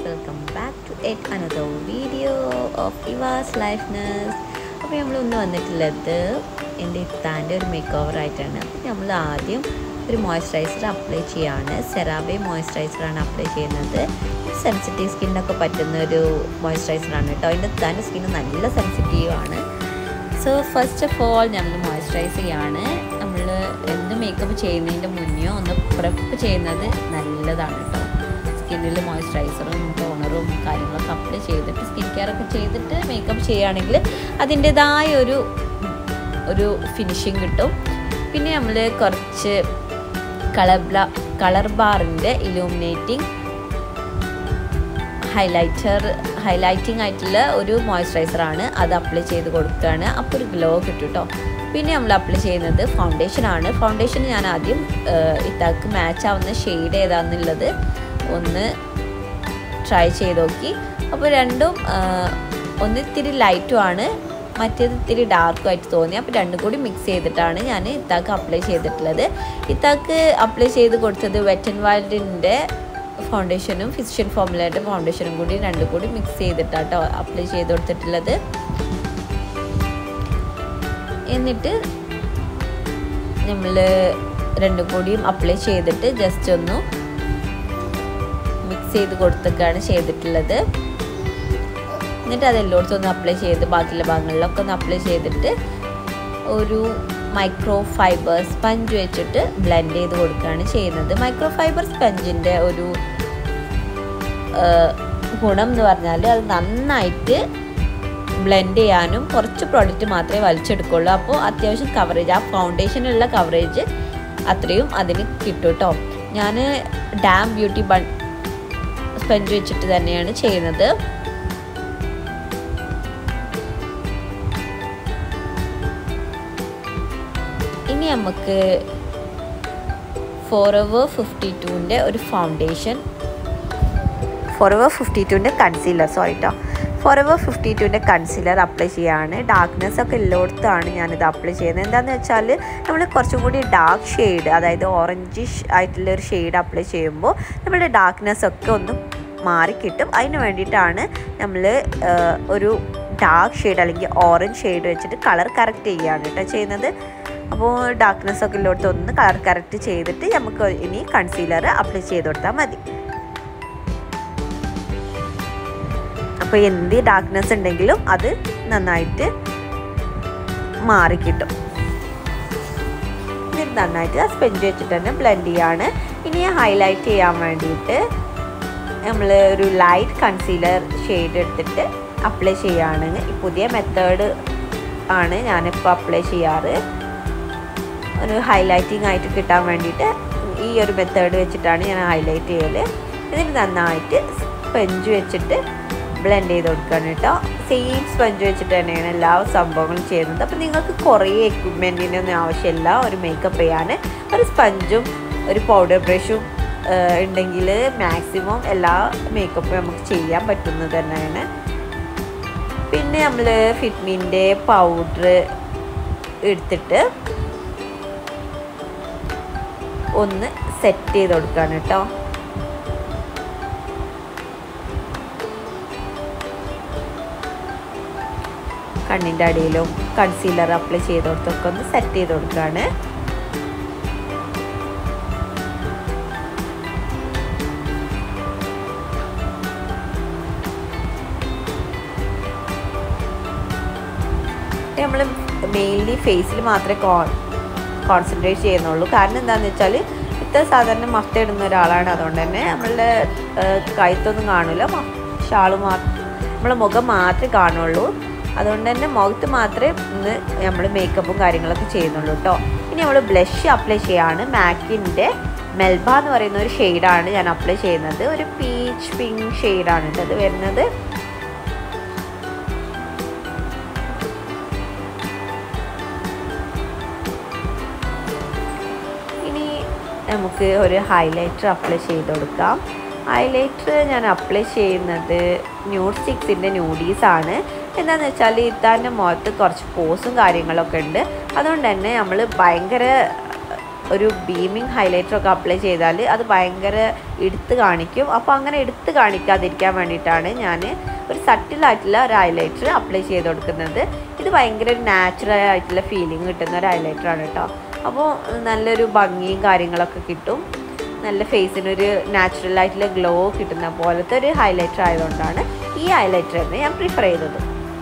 welcome back to yet another video of ഇവാസ് ലൈഫ്നെസ് അപ്പോൾ നമ്മൾ ഇന്ന് വന്നിട്ടുള്ളത് എൻ്റെ ഇത്താൻ്റെ ഒരു മേക്ക് ഓവർ ആയിട്ടാണ് അപ്പോൾ നമ്മൾ ആദ്യം ഒരു മോയ്സ്ചറൈസർ അപ്ലൈ ചെയ്യാണ് സെറാബെ മോയ്സ്ചറൈസറാണ് അപ്ലൈ ചെയ്യുന്നത് സെൻസിറ്റീവ് സ്കിന്നൊക്കെ പറ്റുന്ന ഒരു മോയ്സ്ചറൈസറാണ് കേട്ടോ അതിൻ്റെ ഇത്താൻ്റെ സ്കിന്ന് നല്ല സെൻസിറ്റീവ് ആണ് സോ ഫസ്റ്റ് ഓഫ് ഓൾ നമ്മൾ മോയ്സ്ചറൈസ് ചെയ്യാണ് നമ്മൾ എന്ത് മേക്കപ്പ് ചെയ്യുന്നതിൻ്റെ മുന്നേ ഒന്ന് പ്രെപ്പ് ചെയ്യുന്നത് നല്ലതാണ് കേട്ടോ സ്കിന്നിൽ മോയ്സ്ചറൈസറും ടോണറും കാര്യങ്ങളൊക്കെ അപ്ലൈ ചെയ്തിട്ട് സ്കിൻ കെയർ ഒക്കെ ചെയ്തിട്ട് മേക്കപ്പ് ചെയ്യുകയാണെങ്കിൽ അതിൻ്റെതായ ഒരു ഒരു ഫിനിഷിങ് കിട്ടും പിന്നെ നമ്മൾ കുറച്ച് കളർ ബ്ലാ കളർ ബാറിൻ്റെ ഇലൂമിനേറ്റിംഗ് ഹൈലൈറ്റർ ഹൈലൈറ്റിംഗ് ആയിട്ടുള്ള ഒരു മോയ്സ്ചറൈസറാണ് അത് അപ്ലൈ ചെയ്ത് കൊടുക്കുകയാണ് അപ്പോൾ ഒരു ഗ്ലോ കിട്ടും കേട്ടോ പിന്നെ നമ്മൾ അപ്ലൈ ചെയ്യുന്നത് ഫൗണ്ടേഷനാണ് ഫൗണ്ടേഷൻ ഞാൻ ആദ്യം ഇത്താക്ക് മാച്ച് ആവുന്ന ഷെയ്ഡ് ഏതാണെന്നുള്ളത് ഒന്ന് ട്രൈ ചെയ്ത് നോക്കി അപ്പോൾ രണ്ടും ഒന്ന് ഇത്തിരി ലൈറ്റും ആണ് മറ്റേത് ഇത്തിരി ഡാർക്കും ആയിട്ട് തോന്നി അപ്പോൾ രണ്ടും കൂടി മിക്സ് ചെയ്തിട്ടാണ് ഞാൻ ഇത്താക്ക് അപ്ലൈ ചെയ്തിട്ടുള്ളത് ഇത്താക്ക് അപ്ലൈ ചെയ്ത് കൊടുത്തത് വെറ്റ് ആൻഡ് വൈൽഡിൻ്റെ ഫൗണ്ടേഷനും ഫിസിഷ്യൻ ഫോമുലയുടെ ഫൗണ്ടേഷനും കൂടി രണ്ടും കൂടി മിക്സ് ചെയ്തിട്ടാട്ടോ അപ്ലൈ ചെയ്ത് കൊടുത്തിട്ടുള്ളത് എന്നിട്ട് നമ്മൾ രണ്ടും കൂടിയും അപ്ലൈ ചെയ്തിട്ട് ജസ്റ്റ് ഒന്ന് മിക്സ് ചെയ്ത് കൊടുത്തൊക്കെയാണ് ചെയ്തിട്ടുള്ളത് എന്നിട്ട് അത് എല്ലായിടത്തും ഒന്ന് അപ്ലൈ ചെയ്ത് ബാക്കിയുള്ള ഭാഗങ്ങളിലൊക്കെ ഒന്ന് അപ്ലൈ ചെയ്തിട്ട് ഒരു മൈക്രോ ഫൈബർ സ്പഞ്ച് വെച്ചിട്ട് ബ്ലെൻഡ് ചെയ്ത് കൊടുക്കുകയാണ് ചെയ്യുന്നത് മൈക്രോ ഫൈബർ സ്പഞ്ചിൻ്റെ ഒരു ഗുണം എന്ന് പറഞ്ഞാൽ അത് നന്നായിട്ട് ബ്ലെൻഡ് ചെയ്യാനും കുറച്ച് പ്രോഡക്റ്റ് മാത്രമേ വലിച്ചെടുക്കുള്ളൂ അപ്പോൾ അത്യാവശ്യം കവറേജ് ആ ഫൗണ്ടേഷനുള്ള കവറേജ് അത്രയും അതിന് കിട്ടും കേട്ടോ ഞാൻ ഡാം ബ്യൂട്ടി ബൺ സ്പഞ്ച് വെച്ചിട്ട് തന്നെയാണ് ചെയ്യുന്നത് ഇനി നമുക്ക് ഫോർ എവർ ഫിഫ്റ്റി ടുവിൻ്റെ ഒരു ഫൗണ്ടേഷൻ ഫോർ എവർ ഫിഫ്റ്റി ടുവിൻ്റെ കൺസീലർ സോറി കേട്ടോ ഫോർ എവർ ഫിഫ്റ്റി ടുവിൻ്റെ കൺസീലർ അപ്ലൈ ചെയ്യുകയാണ് ഡാർക്ക്നെസ് ഒക്കെ എല്ലായിടത്താണ് ഞാനിത് അപ്ലൈ ചെയ്യുന്നത് എന്താണെന്ന് വെച്ചാൽ നമ്മൾ കുറച്ചും കൂടി ഡാർക്ക് ഷെയ്ഡ് അതായത് ഓറഞ്ചിഷ് ആയിട്ടുള്ള ഒരു ഷെയ്ഡ് അപ്ലൈ ചെയ്യുമ്പോൾ നമ്മുടെ ഡാർക്ക്നെസ് ഒക്കെ ഒന്ന് മാറിക്കിട്ടും അതിന് വേണ്ടിയിട്ടാണ് നമ്മൾ ഒരു ഡാർക്ക് ഷെയ്ഡ് അല്ലെങ്കിൽ ഓറഞ്ച് ഷെയ്ഡ് വെച്ചിട്ട് കളർ കറക്റ്റ് ചെയ്യുകയാണ് കേട്ടോ ചെയ്യുന്നത് അപ്പോൾ ഡാർക്ക്നെസ് ഒക്കെ ഉള്ളിടത്ത് ഒന്ന് കളർ കറക്റ്റ് ചെയ്തിട്ട് നമുക്ക് ഇനി കൺസീലർ അപ്ലൈ ചെയ്ത് കൊടുത്താൽ മതി അപ്പോൾ എന്ത് ഡാർക്ക്നെസ് ഉണ്ടെങ്കിലും അത് നന്നായിട്ട് മാറിക്കിട്ടും ഇത് നന്നായിട്ട് സ്പെഞ്ച് വെച്ചിട്ട് തന്നെ ബ്ലെൻഡ് ചെയ്യാണ് ഇനി ഹൈലൈറ്റ് ചെയ്യാൻ വേണ്ടിയിട്ട് നമ്മൾ ഒരു ലൈറ്റ് കൺസീലർ ഷെയ്ഡ് എടുത്തിട്ട് അപ്ലൈ ചെയ്യുകയാണ് പുതിയ മെത്തേഡ് ആണ് ഞാനിപ്പോൾ അപ്ലൈ ചെയ്യാറ് ഒരു ഹൈലൈറ്റിംഗ് ആയിട്ട് കിട്ടാൻ വേണ്ടിയിട്ട് ഈ ഒരു മെത്തേഡ് വെച്ചിട്ടാണ് ഞാൻ ഹൈലൈറ്റ് ചെയ്യൽ എന്നിട്ട് നന്നായിട്ട് സ്പഞ്ച് വെച്ചിട്ട് ബ്ലെൻഡ് ചെയ്ത് കൊടുക്കുകയാണ് കേട്ടോ സെയിം സ്പഞ്ച് വെച്ചിട്ട് തന്നെയാണ് എല്ലാ സംഭവങ്ങളും ചെയ്യുന്നത് അപ്പോൾ നിങ്ങൾക്ക് കുറേ എക്വിപ്മെൻറ്റിൻ്റെ ഒന്നും ആവശ്യമില്ല ഒരു മേക്കപ്പ് ചെയ്യാൻ ഒരു സ്പഞ്ചും ഒരു പൗഡർ ബ്രഷും ഉണ്ടെങ്കിൽ മാക്സിമം എല്ലാ മേക്കപ്പും നമുക്ക് ചെയ്യാൻ പറ്റുന്നത് തന്നെയാണ് പിന്നെ നമ്മൾ ഫിറ്റ്മിൻ്റെ പൗഡർ എടുത്തിട്ട് ഒന്ന് സെറ്റ് ചെയ്ത് കൊടുക്കുകയാണ് കേട്ടോ കണ്ണിൻ്റെ അടിയിലും കൺസീലർ അപ്ലൈ ചെയ്ത് കൊടുത്തൊക്കെ ഒന്ന് സെറ്റ് ചെയ്ത് കൊടുക്കുകയാണ് നമ്മൾ മെയിൻലി ഫേസിൽ മാത്രമേ കോൺ കോൺസെൻട്രേറ്റ് ചെയ്യുന്നുള്ളൂ കാരണം എന്താണെന്ന് വെച്ചാൽ ഇത്ര സാധാരണ മഫ്ത ഇടുന്ന ഒരാളാണ് അതുകൊണ്ട് തന്നെ നമ്മളുടെ കഴുത്തൊന്നും കാണില്ല ഷാള് മാത്രം നമ്മളെ മുഖം മാത്രമേ കാണുള്ളൂ അതുകൊണ്ട് തന്നെ മുഖത്ത് മാത്രമേ ഇന്ന് നമ്മൾ മേക്കപ്പും കാര്യങ്ങളൊക്കെ ചെയ്യുന്നുള്ളൂ കേട്ടോ ഇനി നമ്മൾ ബ്ലഷ് അപ്ലൈ ചെയ്യാണ് മാക്കിൻ്റെ മെൽബ എന്ന് പറയുന്ന ഒരു ഷെയ്ഡാണ് ഞാൻ അപ്ലൈ ചെയ്യുന്നത് ഒരു പീച്ച് പിങ്ക് ഷെയ്ഡാണ് കേട്ടോ അത് വരുന്നത് ഇനി നമുക്ക് ഒരു ഹൈലൈറ്റർ അപ്ലൈ ചെയ്ത് കൊടുക്കാം ഹൈലൈറ്റർ ഞാൻ അപ്ലൈ ചെയ്യുന്നത് ന്യൂഡ് സിക്സിൻ്റെ ന്യൂഡീസാണ് എന്താണെന്ന് വെച്ചാൽ ഇത്താൻ്റെ മുഖത്ത് കുറച്ച് പോസും കാര്യങ്ങളൊക്കെ ഉണ്ട് അതുകൊണ്ട് തന്നെ നമ്മൾ ഭയങ്കര ഒരു ബീമിങ് ഹൈലൈറ്റർ ഒക്കെ അപ്ലൈ ചെയ്താൽ അത് ഭയങ്കര എടുത്ത് കാണിക്കും അപ്പോൾ അങ്ങനെ എടുത്ത് കാണിക്കാതിരിക്കാൻ വേണ്ടിയിട്ടാണ് ഞാൻ ഒരു സട്ടിലായിട്ടുള്ള ഒരു ഹൈലൈറ്റർ അപ്ലൈ ചെയ്ത് കൊടുക്കുന്നത് ഇത് ഭയങ്കര ഒരു നാച്ചുറൽ ആയിട്ടുള്ള ഫീലിംഗ് കിട്ടുന്ന ഒരു ഹൈലൈറ്ററാണ് കേട്ടോ അപ്പോൾ നല്ലൊരു ഭംഗിയും കാര്യങ്ങളൊക്കെ കിട്ടും നല്ല ഫേസിനൊരു നാച്ചുറൽ ആയിട്ടുള്ള ഗ്ലോ കിട്ടുന്ന പോലത്തെ ഒരു ഹൈലൈറ്റർ ആയതുകൊണ്ടാണ് ഈ ഹൈലൈറ്റർ തന്നെ ഞാൻ പ്രിഫർ ചെയ്തത്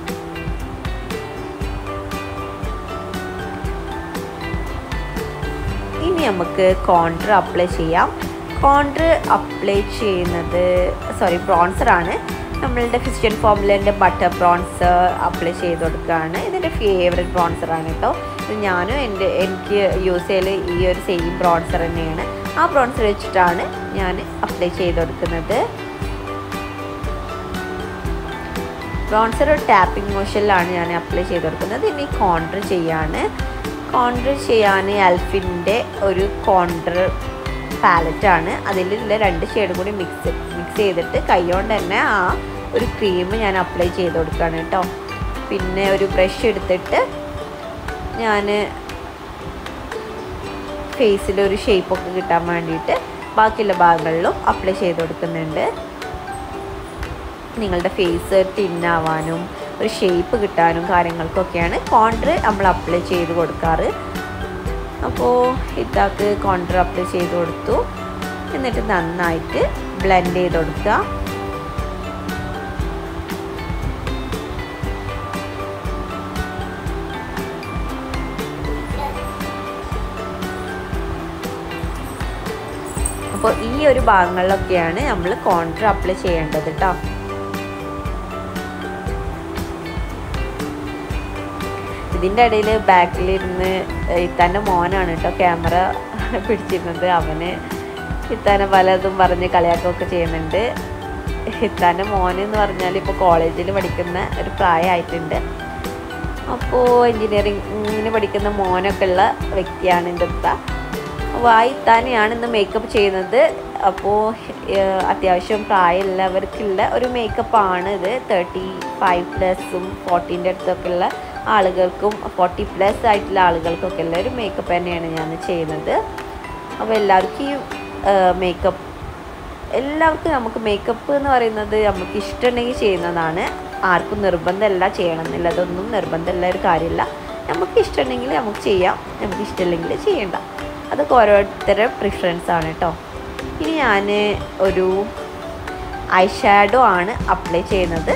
ഇനി നമുക്ക് കോൺട്ര അപ്ലൈ ചെയ്യാം കോൺട്ര അപ്ലൈ ചെയ്യുന്നത് സോറി ബ്രോൺസർ ആണ് നമ്മളുടെ ക്രിസ്ത്യൻ ഫോമിലെ ബട്ടർ ബ്രോൺസർ അപ്ലൈ ചെയ്ത് കൊടുക്കുകയാണ് ഇതെൻ്റെ ഫേവറേറ്റ് ബ്രോൺസർ ആണ് കേട്ടോ ഇത് ഞാനും എൻ്റെ എനിക്ക് യൂസ് ചെയ്യൽ ഈ ഒരു സെയിം ബ്രോൺസർ തന്നെയാണ് ആ ബ്രോൺസർ വെച്ചിട്ടാണ് ഞാൻ അപ്ലൈ ചെയ്ത് കൊടുക്കുന്നത് ബ്രോൺസർ ഒരു ടാപ്പിംഗ് മോഷനിലാണ് ഞാൻ അപ്ലൈ ചെയ്ത് കൊടുക്കുന്നത് ഇനി കോൺട്ര ചെയ്യാണ് കോൺട്ര ചെയ്യാൻ എൽഫിൻ്റെ ഒരു കോൺട്ര പാലറ്റാണ് അതിലുള്ള രണ്ട് ഷെയ്ഡും കൂടി മിക്സ് മിക്സ് ചെയ്തിട്ട് കൈകൊണ്ട് തന്നെ ആ ഒരു ക്രീം ഞാൻ അപ്ലൈ ചെയ്ത് കൊടുക്കുകയാണ് കേട്ടോ പിന്നെ ഒരു ബ്രഷ് എടുത്തിട്ട് ഞാൻ ഫേസിൽ ഒരു ഷേപ്പൊക്കെ കിട്ടാൻ വേണ്ടിയിട്ട് ബാക്കിയുള്ള ഭാഗങ്ങളിലും അപ്ലൈ ചെയ്ത് കൊടുക്കുന്നുണ്ട് നിങ്ങളുടെ ഫേസ് തിന്നാവാനും ഒരു ഷേപ്പ് കിട്ടാനും കാര്യങ്ങൾക്കൊക്കെയാണ് കോൺട്ര നമ്മൾ അപ്ലൈ ചെയ്ത് കൊടുക്കാറ് അപ്പോൾ ഇതാക്ക് കോൺട്ര അപ്ലൈ ചെയ്ത് കൊടുത്തു എന്നിട്ട് നന്നായിട്ട് ബ്ലെൻഡ് ചെയ്ത് കൊടുക്കുക അപ്പോൾ ഈ ഒരു ഭാഗങ്ങളിലൊക്കെയാണ് നമ്മൾ കോൺട്ര അപ്ലൈ ചെയ്യേണ്ടത് കേട്ടോ ഇതിൻ്റെ ഇടയിൽ ബാക്കിലിരുന്ന് ഇത്താൻ്റെ മോനാണ് കേട്ടോ ക്യാമറ പിടിച്ചിരുന്നത് അവന് ഇത്താനെ പലതും പറഞ്ഞ് കളിയാക്കുകയൊക്കെ ചെയ്യുന്നുണ്ട് ഇത്താൻ്റെ മോൻ എന്ന് പറഞ്ഞാൽ ഇപ്പോൾ കോളേജിൽ പഠിക്കുന്ന ഒരു പ്രായമായിട്ടുണ്ട് അപ്പോൾ എൻജിനീയറിംഗിന് പഠിക്കുന്ന മോനൊക്കെ ഉള്ള വ്യക്തിയാണ് എൻ്റെ ഇത്ത അപ്പോൾ ആ ഇത്താനെയാണ് ഇന്ന് മേക്കപ്പ് ചെയ്യുന്നത് അപ്പോൾ അത്യാവശ്യം പ്രായമുള്ളവർക്കുള്ള ഒരു മേക്കപ്പാണ് ഇത് തേർട്ടി ഫൈവ് പ്ലസും ഫോർട്ടീൻ്റെ അടുത്തൊക്കെ ഉള്ള ആളുകൾക്കും ഫോർട്ടി പ്ലസ് ആയിട്ടുള്ള ആളുകൾക്കൊക്കെ ഉള്ള ഒരു മേക്കപ്പ് തന്നെയാണ് ഞാൻ ചെയ്യുന്നത് അപ്പോൾ എല്ലാവർക്കും ഈ മേക്കപ്പ് എല്ലാവർക്കും നമുക്ക് മേക്കപ്പ് എന്ന് പറയുന്നത് നമുക്ക് ഇഷ്ടമുണ്ടെങ്കിൽ ചെയ്യുന്നതാണ് ആർക്കും നിർബന്ധമല്ല ചെയ്യണം എന്നില്ല അതൊന്നും നിർബന്ധമുള്ള ഒരു കാര്യമില്ല നമുക്ക് ഇഷ്ടമുണ്ടെങ്കിൽ നമുക്ക് ചെയ്യാം നമുക്ക് ഇഷ്ടമില്ലെങ്കിൽ ചെയ്യണ്ട അതൊക്കെ ഓരോരുത്തരുടെ പ്രിഫറൻസ് ആണ് കേട്ടോ ഇനി ഞാൻ ഒരു ഐ ഷാഡോ ആണ് അപ്ലൈ ചെയ്യുന്നത്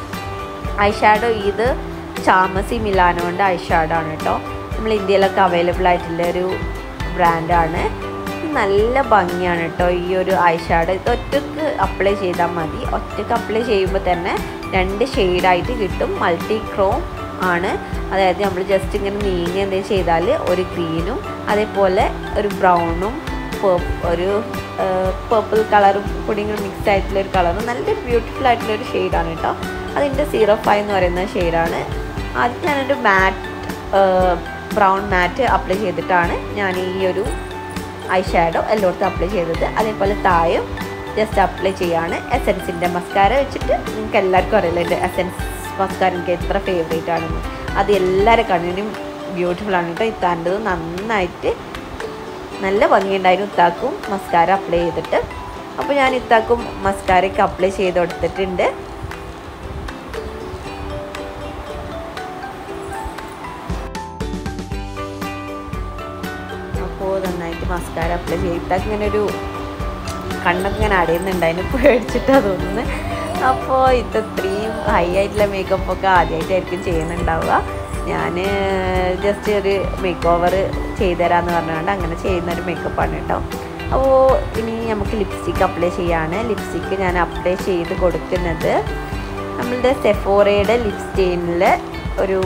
ഐ ഷാഡോ ഇത് ചാമസി മിലാനോൻ്റെ ഐ ഷാഡോ ആണ് കേട്ടോ നമ്മൾ ഇന്ത്യയിലൊക്കെ അവൈലബിൾ ആയിട്ടുള്ള ഒരു ബ്രാൻഡാണ് നല്ല ഭംഗിയാണ് കേട്ടോ ഈ ഒരു ഐ ഷാഡോ ഇത് ഒറ്റക്ക് അപ്ലൈ ചെയ്താൽ മതി ഒറ്റക്ക് അപ്ലൈ ചെയ്യുമ്പോൾ തന്നെ രണ്ട് ഷെയ്ഡായിട്ട് കിട്ടും മൾട്ടി ക്രോം ആണ് അതായത് നമ്മൾ ജസ്റ്റ് ഇങ്ങനെ നീങ്ങി എന്തെങ്കിലും ചെയ്താൽ ഒരു ഗ്രീനും അതേപോലെ ഒരു ബ്രൗണും ഒരു പേർപ്പിൾ കളറും കൂടി ഇങ്ങനെ മിക്സ് ആയിട്ടുള്ള ഒരു കളറും നല്ല ബ്യൂട്ടിഫുൾ ആയിട്ടുള്ള ഒരു ഷെയ്ഡാണ് കേട്ടോ അതിൻ്റെ സീറോ ഫൈവ് എന്ന് പറയുന്ന ഷെയ്ഡാണ് ആദ്യം ഞാനൊരു മാറ്റ് ബ്രൗൺ മാറ്റ് അപ്ലൈ ചെയ്തിട്ടാണ് ഞാൻ ഈ ഒരു ഐ ഷാഡോ എല്ലായിടത്തും അപ്ലൈ ചെയ്തത് അതേപോലെ താഴെയും ജസ്റ്റ് അപ്ലൈ ചെയ്യാണ് എസെൻസിൻ്റെ മസ്കാര വെച്ചിട്ട് നിങ്ങൾക്ക് എല്ലാവർക്കും അറിയില്ല എൻ്റെ എസെൻസ് മസ്കാര എനിക്ക് എത്ര ഫേവറേറ്റ് ആണെന്ന് അത് എല്ലാവരുടെ കണ്ണിനും ബ്യൂട്ടിഫുൾ ആണ് കേട്ടോ ഇത്താൻ്റെത് നന്നായിട്ട് നല്ല ഭംഗിയുണ്ടായിരുന്നു ഇത്താക്കും മസ്കാര അപ്ലൈ ചെയ്തിട്ട് അപ്പോൾ ഞാൻ ഇത്താക്കും മസ്കാരയ്ക്ക് അപ്ലൈ ചെയ്ത് കൊടുത്തിട്ടുണ്ട് അപ്പോൾ നന്നായിട്ട് മസ്കാര അപ്ലൈ ചെയ്ത് ഇത്താക്ക് ഇങ്ങനെ ഒരു കണ്ണൊക്കെ ഇങ്ങനെ അടയുന്നുണ്ട് അതിന് പേടിച്ചിട്ട് അതൊന്ന് അപ്പോൾ ഇത് ഇത്രയും ഹൈ ആയിട്ടുള്ള മേക്കപ്പ് ഒക്കെ ആദ്യമായിട്ടായിരിക്കും ചെയ്യുന്നുണ്ടാവുക ഞാൻ ജസ്റ്റ് ഒരു മേക്ക് ഓവർ ചെയ്തുതരാമെന്ന് പറഞ്ഞുകൊണ്ട് അങ്ങനെ ചെയ്യുന്ന ഒരു മേക്കപ്പാണ് കേട്ടോ അപ്പോൾ ഇനി നമുക്ക് ലിപ്സ്റ്റിക്ക് അപ്ലൈ ചെയ്യാണ് ലിപ്സ്റ്റിക്ക് ഞാൻ അപ്ലൈ ചെയ്ത് കൊടുക്കുന്നത് നമ്മളുടെ സെഫോറയുടെ ലിപ്സ്റ്റെയിനിൽ ഒരു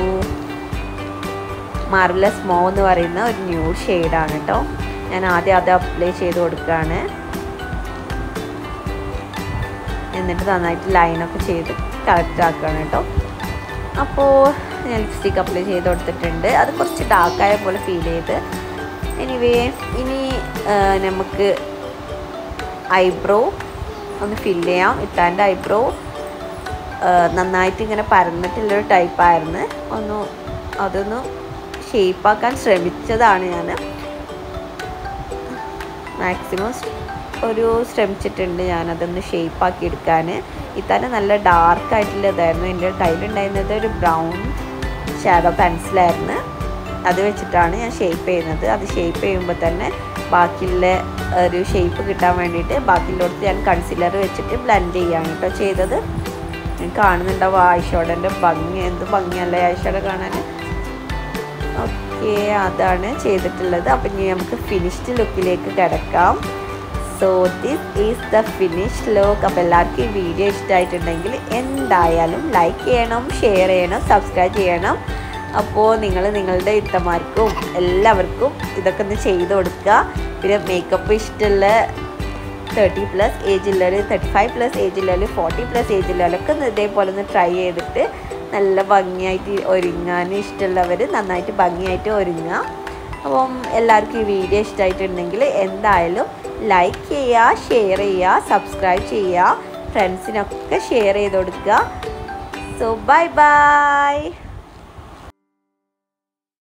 മാർവലസ് മോ എന്ന് പറയുന്ന ഒരു ന്യൂ ഷെയ്ഡാണ് കേട്ടോ ഞാൻ ആദ്യം അത് അപ്ലൈ ചെയ്ത് കൊടുക്കുകയാണ് എന്നിട്ട് നന്നായിട്ട് ലൈനൊക്കെ ചെയ്ത് കറക്റ്റ് ആക്കുകയാണ് കേട്ടോ അപ്പോൾ ഞാൻ ലിപ്സ്റ്റിക്ക് അപ്ലൈ ചെയ്ത് കൊടുത്തിട്ടുണ്ട് അത് കുറച്ച് ഡാർക്കായ പോലെ ഫീൽ ചെയ്ത് എനിവേ ഇനി നമുക്ക് ഐബ്രോ ഒന്ന് ഫില്ല് ചെയ്യാം ഇത്താൻ്റെ ഐബ്രോ നന്നായിട്ട് ഇങ്ങനെ പരന്നിട്ടുള്ളൊരു ടൈപ്പായിരുന്നു ഒന്ന് അതൊന്ന് ഷേപ്പാക്കാൻ ശ്രമിച്ചതാണ് ഞാൻ മാക്സിമം ഒരു ശ്രമിച്ചിട്ടുണ്ട് ഞാനതൊന്ന് ഷേപ്പാക്കി എടുക്കാൻ ഇത്താനെ നല്ല ഡാർക്കായിട്ടുള്ള ഇതായിരുന്നു എൻ്റെ കയ്യിലുണ്ടായിരുന്നത് ഒരു ബ്രൗൺ ഷാഡോ പെൻസിലായിരുന്നു അത് വെച്ചിട്ടാണ് ഞാൻ ഷേപ്പ് ചെയ്യുന്നത് അത് ഷേപ്പ് ചെയ്യുമ്പോൾ തന്നെ ബാക്കിയുള്ള ഒരു ഷേപ്പ് കിട്ടാൻ വേണ്ടിയിട്ട് ബാക്കിയുള്ളടത്ത് ഞാൻ കൺസീലർ വെച്ചിട്ട് ബ്ലെൻഡ് ചെയ്യാണ് കേട്ടോ ചെയ്തത് കാണുന്നുണ്ടാവും ആയിഷോടൻ്റെ ഭംഗി എന്ത് ഭംഗിയല്ലേ ആയിഷോടെ കാണാൻ ഓക്കെ അതാണ് ചെയ്തിട്ടുള്ളത് അപ്പം ഇനി നമുക്ക് ഫിനിഷ്ഡ് ലുക്കിലേക്ക് കിടക്കാം so this is the finished look അപ്പോൾ എല്ലാവർക്കും ഈ വീഡിയോ ഇഷ്ടമായിട്ടുണ്ടെങ്കിൽ എന്തായാലും ലൈക്ക് ചെയ്യണം ഷെയർ ചെയ്യണം സബ്സ്ക്രൈബ് ചെയ്യണം അപ്പോൾ നിങ്ങൾ നിങ്ങളുടെ ഇത്തമാർക്കും എല്ലാവർക്കും ഇതൊക്കെ ഒന്ന് ചെയ്ത് കൊടുക്കുക പിന്നെ മേക്കപ്പ് ഇഷ്ടമുള്ള തേർട്ടി പ്ലസ് ഏജുള്ളവർ തേർട്ടി ഫൈവ് പ്ലസ് ഏജുള്ളവർ ഫോർട്ടി പ്ലസ് ഏജുള്ളവരൊക്കെ ഒന്ന് ഇതേപോലെ ഒന്ന് ട്രൈ ചെയ്തിട്ട് നല്ല ഭംഗിയായിട്ട് ഒരുങ്ങാൻ ഇഷ്ടമുള്ളവർ നന്നായിട്ട് ഭംഗിയായിട്ട് ഒരുങ്ങുക അപ്പം എല്ലാവർക്കും ഈ വീഡിയോ ഇഷ്ടമായിട്ടുണ്ടെങ്കിൽ എന്തായാലും ലൈക്ക് ചെയ്യുക ഷെയർ ചെയ്യുക സബ്സ്ക്രൈബ് ചെയ്യുക ഫ്രണ്ട്സിനൊക്കെ ഷെയർ ചെയ്ത് കൊടുക്കുക സോ ബൈ ബൈ